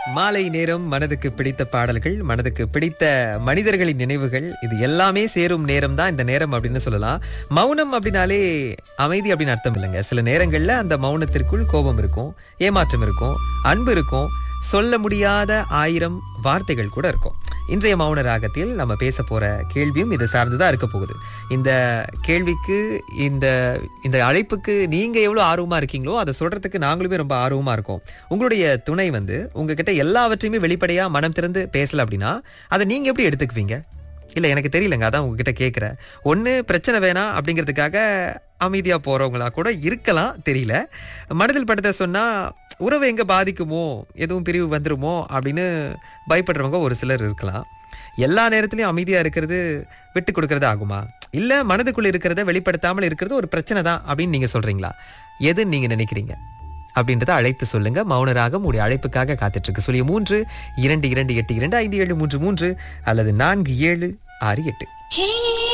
மாலை நேரம் மனதுக்கு பிடித்த பாடல்கள் மனதுக்கு பிடித்த மனிதர்களின் நினைவுகள் இது எல்லாமே சேரும் நேரம் தான் இந்த நேரம் அப்படின்னு சொல்லலாம் மௌனம் அப்படின்னாலே அமைதி அப்படின்னு அர்த்தம் இல்லைங்க சில நேரங்கள்ல அந்த மௌனத்திற்குள் கோபம் இருக்கும் ஏமாற்றம் இருக்கும் அன்பு இருக்கும் சொல்ல முடியாத ஆயிரம் வார்த்தைகள் கூட இருக்கும் இன்றைய மௌன ராகத்தில் நம்ம பேச போற கேள்வியும் இது சார்ந்துதான் இருக்க போகுது இந்த கேள்விக்கு இந்த இந்த அழைப்புக்கு நீங்க எவ்வளவு ஆர்வமா இருக்கீங்களோ அதை சொல்றதுக்கு நாங்களுமே ரொம்ப ஆர்வமா இருக்கோம் உங்களுடைய துணை வந்து உங்ககிட்ட எல்லாவற்றையுமே வெளிப்படையா மனம் திறந்து பேசல அப்படின்னா அதை நீங்க எப்படி எடுத்துக்குவீங்க இல்ல எனக்கு தெரியலங்க அதான் உங்ககிட்ட கேக்குறேன் ஒண்ணு பிரச்சனை வேணாம் அப்படிங்கிறதுக்காக அமைதியா போறவங்களா கூட இருக்கலாம் தெரியல மனதில் படுத்த சொன்னா உறவு எங்க பாதிக்குமோ எதுவும் பிரிவு வந்துருமோ அப்படின்னு பயப்படுறவங்க ஒரு சிலர் இருக்கலாம் எல்லா நேரத்திலயும் அமைதியா இருக்கிறது விட்டு கொடுக்கறது ஆகுமா இல்ல மனதுக்குள்ள இருக்கிறத வெளிப்படுத்தாமல் இருக்கிறது ஒரு பிரச்சனை தான் அப்படின்னு நீங்க சொல்றீங்களா எது நீங்க நினைக்கிறீங்க அப்படின்றத அழைத்து சொல்லுங்க மௌனராகம் உடைய அழைப்புக்காக காத்துட்டு இருக்கு சொல்லிய மூன்று இரண்டு இரண்டு எட்டு இரண்டு ஐந்து ஏழு மூன்று மூன்று அல்லது நான்கு ஏழு ஆறு எட்டு